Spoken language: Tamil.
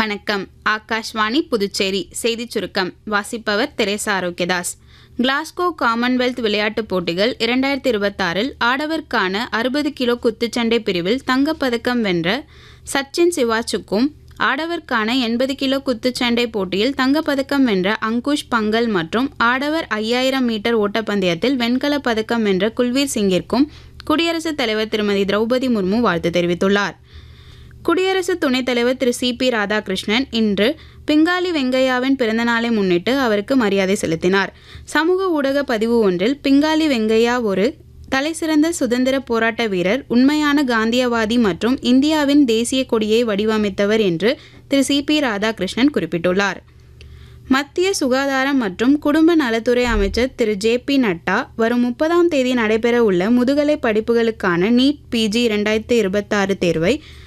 வணக்கம் ஆகாஷ்வாணி புதுச்சேரி செய்திச் சுருக்கம் வாசிப்பவர் தெரேசா ஆரோக்கியதாஸ் கிளாஸ்கோ காமன்வெல்த் விளையாட்டுப் போட்டிகள் இரண்டாயிரத்தி இருபத்தாறில் ஆடவருக்கான அறுபது கிலோ குத்துச்சண்டை பிரிவில் தங்கப்பதக்கம் வென்ற சச்சின் சிவாச்சுக்கும் ஆடவருக்கான எண்பது கிலோ குத்துச்சண்டை போட்டியில் தங்கப்பதக்கம் வென்ற அங்குஷ் பங்கல் மற்றும் ஆடவர் ஐயாயிரம் மீட்டர் ஓட்டப்பந்தயத்தில் வெண்கலப் பதக்கம் வென்ற குல்வீர் சிங்கிற்கும் குடியரசுத் தலைவர் திருமதி திரௌபதி முர்மு வாழ்த்து தெரிவித்துள்ளார் குடியரசு துணைத் தலைவர் திரு சி பி ராதாகிருஷ்ணன் இன்று பிங்காலி வெங்கையாவின் பிறந்தநாளை முன்னிட்டு அவருக்கு மரியாதை செலுத்தினார் சமூக ஊடக பதிவு ஒன்றில் பிங்காலி வெங்கையா ஒரு தலைசிறந்த சுதந்திர போராட்ட வீரர் உண்மையான காந்தியவாதி மற்றும் இந்தியாவின் தேசிய கொடியை வடிவமைத்தவர் என்று திரு சி பி ராதாகிருஷ்ணன் குறிப்பிட்டுள்ளார் மத்திய சுகாதாரம் மற்றும் குடும்ப நலத்துறை அமைச்சர் திரு ஜே பி நட்டா வரும் முப்பதாம் தேதி நடைபெற உள்ள முதுகலை படிப்புகளுக்கான நீட் பிஜி இரண்டாயிரத்தி இருபத்தாறு தேர்வை